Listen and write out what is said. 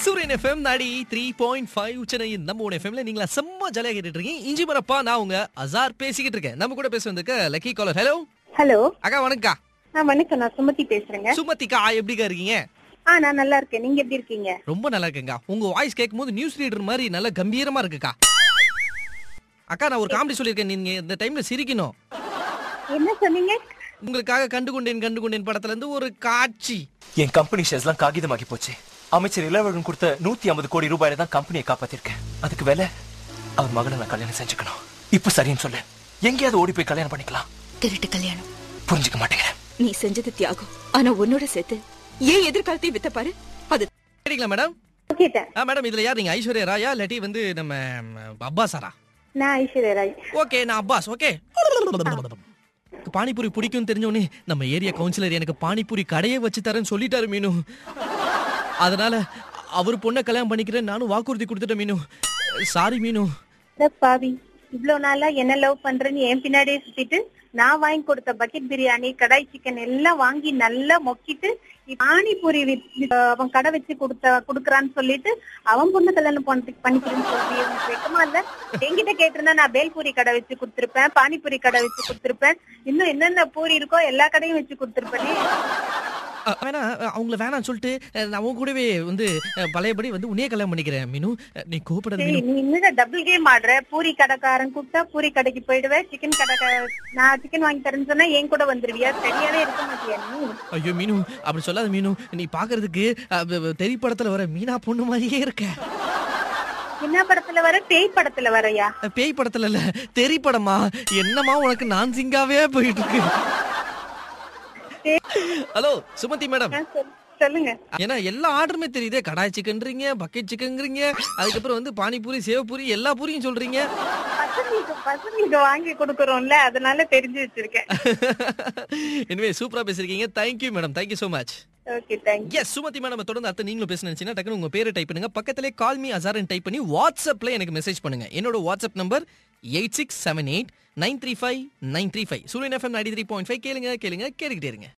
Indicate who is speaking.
Speaker 1: சூரியன் எஃப்எம் நாடி three point five சென்னையின் நம்ம ஒன் எஃப்எம்ல நீங்களா செம்ம ஜாலியாக கேட்டுட்டு இருக்கீங்க இஞ்சி மரப்பா நான் உங்க அசார் பேசிக்கிட்டு இருக்கேன் நம்ம கூட பேச வந்திருக்க லக்கி காலர் ஹலோ
Speaker 2: ஹலோ
Speaker 1: அக்கா வணக்கா
Speaker 2: ஆ வணக்கம் நான் சுமதி பேசுறேங்க
Speaker 1: சுமதிக்கா எப்படிக்கா இருக்கீங்க
Speaker 2: ஆ நான் நல்லா இருக்கேன் நீங்க எப்படி இருக்கீங்க
Speaker 1: ரொம்ப நல்லா இருக்குங்க உங்க வாய்ஸ் கேட்கும்போது நியூஸ் ரீடர் மாதிரி நல்ல கம்பீரமா இருக்குக்கா அக்கா நான் ஒரு காமெடி சொல்லியிருக்கேன் நீங்க இந்த டைம்ல சிரிக்கணும்
Speaker 2: என்ன சொன்னீங்க
Speaker 1: உங்களுக்காக கண்டு கொண்டேன் கண்டு கொண்டேன் படத்துல இருந்து ஒரு காட்சி
Speaker 3: என் கம்பெனி ஷேர்ஸ்லாம் காகிதமாகி போச்சு அமைச்சர் இளவழகன் கொடுத்த நூத்தி ஐம்பது கோடி ரூபாயில தான் கம்பெனியை காப்பாத்திருக்கேன் அதுக்கு வேலை அவர் மகளை நான் கல்யாணம் செஞ்சுக்கணும் இப்ப சரின்னு சொல்லு எங்கேயாவது ஓடி போய் கல்யாணம் பண்ணிக்கலாம்
Speaker 4: திருட்டு கல்யாணம்
Speaker 3: புரிஞ்சுக்க மாட்டேங்கிறேன்
Speaker 4: நீ செஞ்சது தியாகம் ஆனா உன்னோட சேர்த்து ஏன் எதிர்காலத்தையும் வித்த பாரு அது
Speaker 1: கேட்டீங்களா மேடம்
Speaker 2: கேட்டேன்
Speaker 1: ஆ மேடம் இதுல யார் நீங்க ஐஸ்வர்யா ராயா இல்லாட்டி வந்து நம்ம ம், அப்பாஸ் சாரா
Speaker 2: நான் ஐஸ்வர்யா ராய்
Speaker 1: ஓகே நான் அப்பாஸ் ஓகே பானிபூரி பிடிக்கும் தெரிஞ்சோடனே நம்ம ஏரியா கவுன்சிலர் எனக்கு பானிபூரி கடையே வச்சு தரேன்னு சொல்லிட்டாரு மீனு அதனால அவர் பொண்ணை கல்யாணம் பண்ணிக்கிறேன் நானும் வாக்குறுதி கொடுத்துட்டேன் மீனு சாரி மீனு
Speaker 2: அட பாவி இவ்வளவு நாளா என்ன லவ் பண்றேன்னு என் பின்னாடியே சுத்திட்டு நான் வாங்கி கொடுத்த பக்கெட் பிரியாணி கடாய் சிக்கன் எல்லாம் வாங்கி நல்லா மொக்கிட்டு இப்ப பானிபூரி வித்- வித் அவன் கடை வச்சு கொடுத்த குடுக்கறான்னு சொல்லிட்டு அவன் பொண்ணு கல்யாணம் பண்ணி பண்ணிக்கிறேன்னு சொல்லி உனக்கு வெக்கமா இல்ல என்கிட்ட கேட்டிருந்தா நான் பேல்பூரி கடை வச்சு கொடுத்திருப்பேன் பானிபூரி கடை வச்சு கொடுத்திருப்பேன் இன்னும் என்னென்ன பூரி இருக்கோ எல்லா கடையும் வச்சு கொடுத்திருப்பேனே
Speaker 1: அ, வேணா அ, அவங்கள வேணாம்னு சொல்லிட்டு அ, நான் உன் கூடவே வந்து அ, பழையபடி வந்து உன்னையே கல்யாணம் பண்ணிக்கிறேன் மீனு அ, நீ கோபப்படாத
Speaker 2: சரி
Speaker 1: மீனு
Speaker 2: நீ இன்னும் டபுள் கேம் ஆடுற பூரி கடைக்காரன் கூப்பிட்டா பூரி கடைக்கு போயிடுவேன் சிக்கன் கடை நான் சிக்கன் வாங்கி தரேன்னு சொன்னா என் கூட வந்துருவியா சரியாவே இருக்க மாட்டியா நீ
Speaker 1: ஐயோ மீனு அப்படி சொல்லாத மீனு நீ பாக்குறதுக்கு அ, வ- வ- தெரி படத்துல வர மீனா பொண்ணு மாதிரியே இருக்க
Speaker 2: என்ன படத்துல வர பேய் படத்துல வரையா
Speaker 1: அ, பேய் படத்துல இல்ல தெரி படமா என்னமா உனக்கு நான் சிங்காவே போயிட்டு இருக்கு ஹலோ சுமதி மேடம்
Speaker 2: ஆ, சொல்- சொல்லுங்க
Speaker 1: ஏன்னா எல்லா ஆர்டருமே தெரியுதே கடாய் சிக்கன்றீங்க பக்கெட் சிக்கன்ங்கிறீங்க அதுக்கப்புறம் வந்து பானிபூரி சேவபூரி எல்லா பூரியும் சொல்றீங்க
Speaker 2: பசங்களுக்கு பசங்களுக்கு வாங்கி கொடுக்கறோம்ல அதனால தெரிஞ்சு வச்சிருக்கேன்
Speaker 1: எனவே சூப்பரா பேசிருக்கீங்க thank you madam thank you so much
Speaker 2: okay thank you
Speaker 1: yes Sumathi madam தொடர்ந்து அடுத்து நீங்களும் பேச நினைச்சீங்கன்னா டக்குனு உங்க பேரை டைப் பண்ணுங்க பக்கத்திலே கால் மீ அசாரன் டைப் பண்ணி வாட்ஸ்அப்ல எனக்கு மெசேஜ் பண்ணுங்க என்னோட WhatsApp number eight six seven eight nine three five nine three five Suriyan FM ninety three point five கேளுங்க கேளுங்க கேட்டுக்கிட்டே இருங்க